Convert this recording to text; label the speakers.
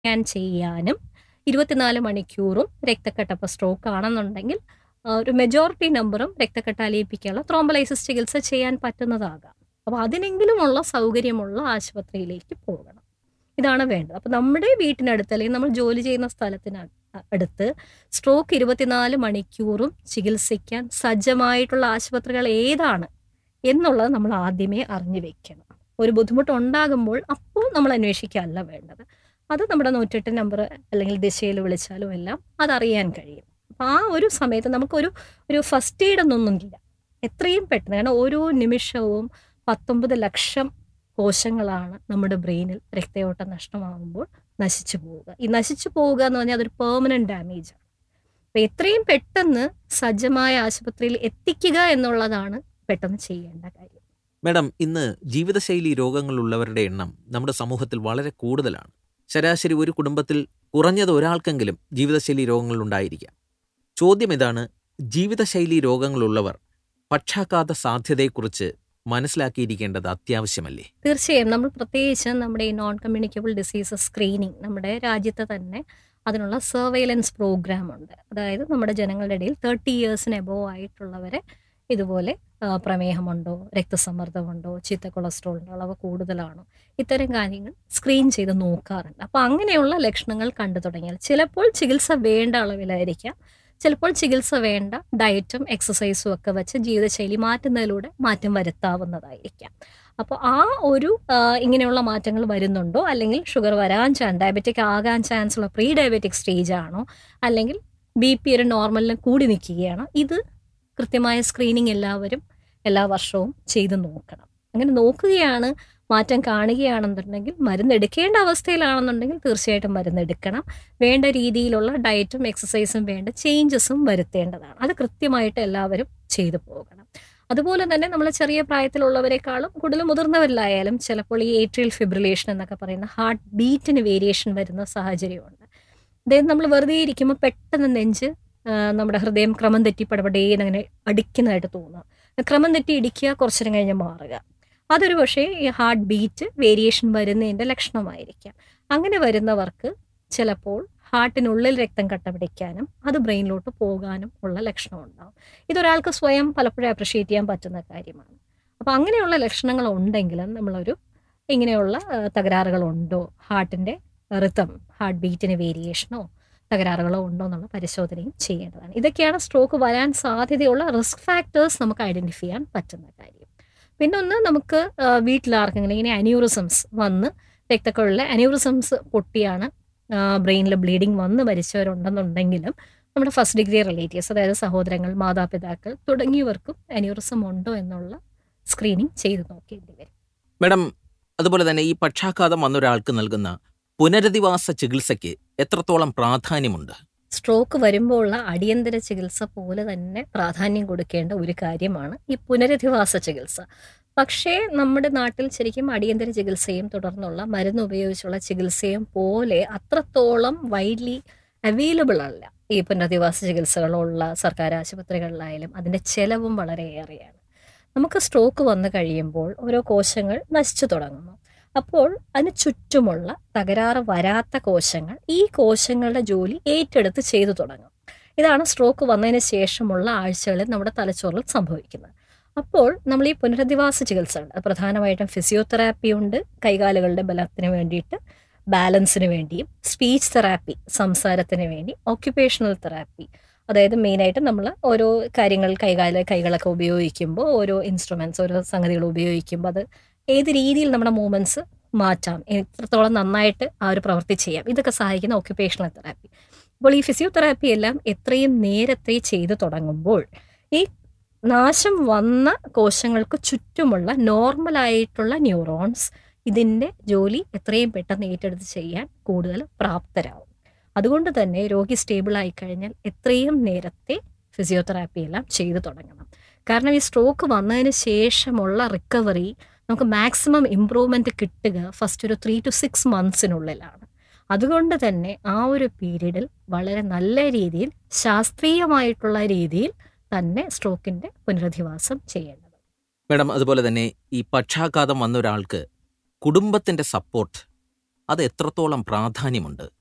Speaker 1: scan ചെയ്യാനും ഇരുപത്തിനാല് മണിക്കൂറും രക്തക്കെട്ടപ്പോൾ സ്ട്രോക്ക് ആണെന്നുണ്ടെങ്കിൽ ആ, ഒരു മെജോറിറ്റി നമ്പറും രക്തക്കെട്ട് അലിയിപ്പിക്കാനുള്ള ത്രോംബലൈസിസ് ചികിത്സ ചെയ്യാൻ പറ്റുന്നതാകാം അപ്പോൾ അതിനെങ്കിലുമുള്ള സൗകര്യമുള്ള ആശുപത്രിയിലേക്ക് പോകണം ഇതാണ് വേണ്ടത് അപ്പോൾ നമ്മുടെ വീട്ടിനടുത്ത് അല്ലെങ്കിൽ നമ്മൾ ജോലി ചെയ്യുന്ന സ്ഥലത്തിന് അ- അടുത്ത് സ്ട്രോക്ക് ഇരുപത്തിനാല് മണിക്കൂറും ചികിത്സിക്കാൻ സജ്ജമായിട്ടുള്ള ആശുപത്രികൾ ഏതാണ് എന്നുള്ളത് നമ്മൾ ആദ്യമേ അറിഞ്ഞു വെക്കണം ഒരു ബുദ്ധിമുട്ട് ഉണ്ടാകുമ്പോൾ അപ്പോൾ നമ്മൾ അന്വേഷിക്കുകയല്ല വേണ്ടത് അത് നമ്മുടെ നൂറ്റെട്ട് നമ്പർ അല്ലെങ്കിൽ ദിശയിൽ വിളിച്ചാലും എല്ലാം അതറിയാൻ കഴിയും അപ്പം ആ ഒരു സമയത്ത് നമുക്കൊരു ഒരു ഫസ്റ്റ് എയ്ഡ് ഒന്നൊന്നും ഇല്ല എത്രയും പെട്ടെന്ന് കാരണം ഓരോ നിമിഷവും പത്തൊമ്പത് ലക്ഷം കോശങ്ങളാണ് നമ്മുടെ ബ്രെയിനിൽ രക്തയോട്ടം നഷ്ടമാകുമ്പോൾ നശിച്ചു പോവുക ഈ നശിച്ചു പോവുക എന്ന് പറഞ്ഞാൽ അതൊരു പെർമനന്റ് ഡാമേജ് ആണ് അപ്പം എത്രയും പെട്ടെന്ന് സജ്ജമായ ആശുപത്രിയിൽ എത്തിക്കുക എന്നുള്ളതാണ് പെട്ടെന്ന് ചെയ്യേണ്ട കാര്യം
Speaker 2: മാഡം ഇന്ന് ജീവിതശൈലി രോഗങ്ങളുള്ളവരുടെ എണ്ണം നമ്മുടെ സമൂഹത്തിൽ വളരെ കൂടുതലാണ് ശരാശരി ഒരു കുടുംബത്തിൽ കുറഞ്ഞത് ഒരാൾക്കെങ്കിലും ജീവിതശൈലി രോഗങ്ങൾ ഉണ്ടായിരിക്കാം ചോദ്യം ഇതാണ് ജീവിതശൈലി രോഗങ്ങളുള്ളവർ പക്ഷാഘാത സാധ്യതയെക്കുറിച്ച് മനസ്സിലാക്കിയിരിക്കേണ്ടത് അത്യാവശ്യമല്ലേ
Speaker 1: തീർച്ചയായും നമ്മൾ പ്രത്യേകിച്ച് നമ്മുടെ ഈ നോൺ കമ്മ്യൂണിക്കബിൾ ഡിസീസസ് സ്ക്രീനിങ് നമ്മുടെ രാജ്യത്ത് തന്നെ അതിനുള്ള സർവൈലൻസ് പ്രോഗ്രാം ഉണ്ട് അതായത് നമ്മുടെ ജനങ്ങളുടെ ഇടയിൽ തേർട്ടി ഇയേഴ്സിന് എബോവ് ആയിട്ടുള്ളവരെ ഇതുപോലെ ആ, പ്രമേഹമുണ്ടോ രക്തസമ്മർദ്ദമുണ്ടോ ചീത്ത കൊളസ്ട്രോളിൻ്റെ അളവ് കൂടുതലാണോ ഇത്തരം കാര്യങ്ങൾ സ്ക്രീൻ ചെയ്ത് നോക്കാറുണ്ട് അപ്പോൾ അങ്ങനെയുള്ള ലക്ഷണങ്ങൾ കണ്ടു തുടങ്ങിയാൽ ചിലപ്പോൾ ചികിത്സ വേണ്ട അളവിലായിരിക്കാം ചിലപ്പോൾ ചികിത്സ വേണ്ട ഡയറ്റും എക്സസൈസും ഒക്കെ വെച്ച് ജീവിതശൈലി മാറ്റുന്നതിലൂടെ മാറ്റം വരുത്താവുന്നതായിരിക്കാം അപ്പോൾ ആ ഒരു ആ, ഇങ്ങനെയുള്ള മാറ്റങ്ങൾ വരുന്നുണ്ടോ അല്ലെങ്കിൽ ഷുഗർ വരാൻ ചാൻ ഡയബറ്റിക് ആകാൻ ചാൻസ് ഉള്ള പ്രീ ഡയബറ്റിക് സ്റ്റേജ് ആണോ അല്ലെങ്കിൽ ബി പി ഒരു നോർമലിന് കൂടി നിൽക്കുകയാണോ ഇത് കൃത്യമായ സ്ക്രീനിങ് എല്ലാവരും എല്ലാ വർഷവും ചെയ്ത് നോക്കണം അങ്ങനെ നോക്കുകയാണ് മാറ്റം കാണുകയാണെന്നുണ്ടെങ്കിൽ മരുന്ന് എടുക്കേണ്ട അവസ്ഥയിലാണെന്നുണ്ടെങ്കിൽ തീർച്ചയായിട്ടും മരുന്ന് എടുക്കണം വേണ്ട രീതിയിലുള്ള ഡയറ്റും എക്സസൈസും വേണ്ട ചേഞ്ചസും വരുത്തേണ്ടതാണ് അത് കൃത്യമായിട്ട് എല്ലാവരും ചെയ്തു പോകണം അതുപോലെ തന്നെ നമ്മൾ ചെറിയ പ്രായത്തിലുള്ളവരെക്കാളും കൂടുതൽ മുതിർന്നവരിലായാലും ചിലപ്പോൾ ഈ ഏട്രിയൽ ഫിബ്രിലേഷൻ എന്നൊക്കെ പറയുന്ന ഹാർട്ട് ബീറ്റിന് വേരിയേഷൻ വരുന്ന സാഹചര്യമുണ്ട് അതായത് നമ്മൾ വെറുതെ ഇരിക്കുമ്പോൾ പെട്ടെന്ന് നെഞ്ച് ആ, നമ്മുടെ ഹൃദയം ക്രമം തെറ്റി പടപടേന്ന് അങ്ങനെ അടിക്കുന്നതായിട്ട് തോന്നുക ക്രമം തെറ്റി ഇടിക്കുക കുറച്ചു കഴിഞ്ഞ് മാറുക അതൊരു പക്ഷേ ഈ ഹാർട്ട് ബീറ്റ് വേരിയേഷൻ വരുന്നതിൻ്റെ ലക്ഷണമായിരിക്കാം അങ്ങനെ വരുന്നവർക്ക് ചിലപ്പോൾ ഹാർട്ടിനുള്ളിൽ രക്തം കട്ട പിടിക്കാനും അത് ബ്രെയിനിലോട്ട് പോകാനും ഉള്ള ലക്ഷണം ഉണ്ടാവും ഇതൊരാൾക്ക് സ്വയം പലപ്പോഴും അപ്രിഷ്യേറ്റ് ചെയ്യാൻ പറ്റുന്ന കാര്യമാണ് അപ്പോൾ അങ്ങനെയുള്ള ലക്ഷണങ്ങൾ ഉണ്ടെങ്കിലും നമ്മളൊരു ഇങ്ങനെയുള്ള ആ, തകരാറുകളുണ്ടോ ഹാർട്ടിൻ്റെ റിത്തം ഹാർട്ട് ബീറ്റിന് വേരിയേഷനോ തകരാറുകളോ ഉണ്ടോ എന്നുള്ള പരിശോധനയും ചെയ്യേണ്ടതാണ് ഇതൊക്കെയാണ് സ്ട്രോക്ക് വരാൻ സാധ്യതയുള്ള റിസ്ക് ഫാക്ടേഴ്സ് നമുക്ക് ഐഡൻറ്റിഫൈ ചെയ്യാൻ പറ്റുന്ന കാര്യം പിന്നെ ഒന്ന് നമുക്ക് ആ, വീട്ടിലാർക്കെങ്കിലും ഇങ്ങനെ അന്യൂറിസംസ് വന്ന് രക്തക്കുഴലിലെ അന്യൂറിസംസ് പൊട്ടിയാണ് ബ്രെയിനിൽ ബ്ലീഡിങ് വന്ന് മരിച്ചവരുണ്ടെന്നുണ്ടെങ്കിലും നമ്മുടെ ഫസ്റ്റ് ഡിഗ്രി റിലേറ്റീവ്സ് അതായത് സഹോദരങ്ങൾ മാതാപിതാക്കൾ തുടങ്ങിയവർക്കും അന്യൂറിസം ഉണ്ടോ എന്നുള്ള സ്ക്രീനിങ് ചെയ്ത് നോക്കേണ്ടി വരും
Speaker 2: മാഡം അതുപോലെ തന്നെ ഈ പക്ഷാഘാതം വന്നൊരാൾക്ക് നൽകുന്ന പുനരധിവാസ ചികിത്സയ്ക്ക് എത്രത്തോളം പ്രാധാന്യമുണ്ട്
Speaker 1: സ്ട്രോക്ക് വരുമ്പോൾ ഉള്ള അടിയന്തര ചികിത്സ പോലെ തന്നെ പ്രാധാന്യം കൊടുക്കേണ്ട ഒരു കാര്യമാണ് ഈ പുനരധിവാസ ചികിത്സ പക്ഷേ നമ്മുടെ നാട്ടിൽ ശരിക്കും അടിയന്തര ചികിത്സയും തുടർന്നുള്ള മരുന്ന് ഉപയോഗിച്ചുള്ള ചികിത്സയും പോലെ അത്രത്തോളം വൈഡ്ലി അവൈലബിൾ അല്ല ഈ പുനരധിവാസ ചികിത്സകളുള്ള സർക്കാർ ആശുപത്രികളിലായാലും അതിൻ്റെ ചെലവും വളരെയേറെയാണ് നമുക്ക് സ്ട്രോക്ക് വന്നു കഴിയുമ്പോൾ ഓരോ കോശങ്ങൾ നശിച്ചു തുടങ്ങുന്നു അപ്പോൾ അതിന് ചുറ്റുമുള്ള തകരാറ് വരാത്ത കോശങ്ങൾ ഈ കോശങ്ങളുടെ ജോലി ഏറ്റെടുത്ത് ചെയ്തു തുടങ്ങും ഇതാണ് സ്ട്രോക്ക് വന്നതിന് ശേഷമുള്ള ആഴ്ചകളിൽ നമ്മുടെ തലച്ചോറിൽ സംഭവിക്കുന്നത് അപ്പോൾ നമ്മൾ ഈ പുനരധിവാസ ചികിത്സ ഉണ്ട് അത് പ്രധാനമായിട്ടും ഫിസിയോതെറാപ്പി ഉണ്ട് കൈകാലുകളുടെ ബലത്തിന് വേണ്ടിയിട്ട് ബാലൻസിന് വേണ്ടിയും സ്പീച്ച് തെറാപ്പി സംസാരത്തിന് വേണ്ടി ഓക്യുപ്പേഷണൽ തെറാപ്പി അതായത് മെയിനായിട്ട് നമ്മൾ ഓരോ കാര്യങ്ങൾ കൈകാല കൈകളൊക്കെ ഉപയോഗിക്കുമ്പോൾ ഓരോ ഇൻസ്ട്രുമെൻറ്റ്സ് ഓരോ സംഗതികൾ ഉപയോഗിക്കുമ്പോൾ അത് ഏത് രീതിയിൽ നമ്മുടെ മൂവ്മെൻറ്റ്സ് മാറ്റാം എത്രത്തോളം നന്നായിട്ട് ആ ഒരു പ്രവൃത്തി ചെയ്യാം ഇതൊക്കെ സഹായിക്കുന്ന ഓക്യുപ്പേഷണൽ തെറാപ്പി അപ്പോൾ ഈ ഫിസിയോതെറാപ്പി എല്ലാം എത്രയും നേരത്തെ ചെയ്തു തുടങ്ങുമ്പോൾ ഈ നാശം വന്ന കോശങ്ങൾക്ക് ചുറ്റുമുള്ള നോർമലായിട്ടുള്ള ന്യൂറോൺസ് ഇതിൻ്റെ ജോലി എത്രയും പെട്ടെന്ന് ഏറ്റെടുത്ത് ചെയ്യാൻ കൂടുതൽ പ്രാപ്തരാകും അതുകൊണ്ട് തന്നെ രോഗി സ്റ്റേബിൾ ആയി കഴിഞ്ഞാൽ എത്രയും നേരത്തെ ഫിസിയോതെറാപ്പി എല്ലാം ചെയ്തു തുടങ്ങണം കാരണം ഈ സ്ട്രോക്ക് വന്നതിന് ശേഷമുള്ള റിക്കവറി നമുക്ക് മാക്സിമം ഇമ്പ്രൂവ്മെൻറ്റ് കിട്ടുക ഫസ്റ്റ് ഒരു ത്രീ ടു സിക്സ് മന്ത്സിനുള്ളിലാണ് അതുകൊണ്ട് തന്നെ ആ ഒരു പീരീഡിൽ വളരെ നല്ല രീതിയിൽ ശാസ്ത്രീയമായിട്ടുള്ള രീതിയിൽ തന്നെ സ്ട്രോക്കിൻ്റെ പുനരധിവാസം ചെയ്യേണ്ടത്
Speaker 2: മാഡം അതുപോലെ തന്നെ ഈ പക്ഷാഘാതം വന്ന ഒരാൾക്ക് കുടുംബത്തിന്റെ സപ്പോർട്ട് അത് എത്രത്തോളം പ്രാധാന്യമുണ്ട്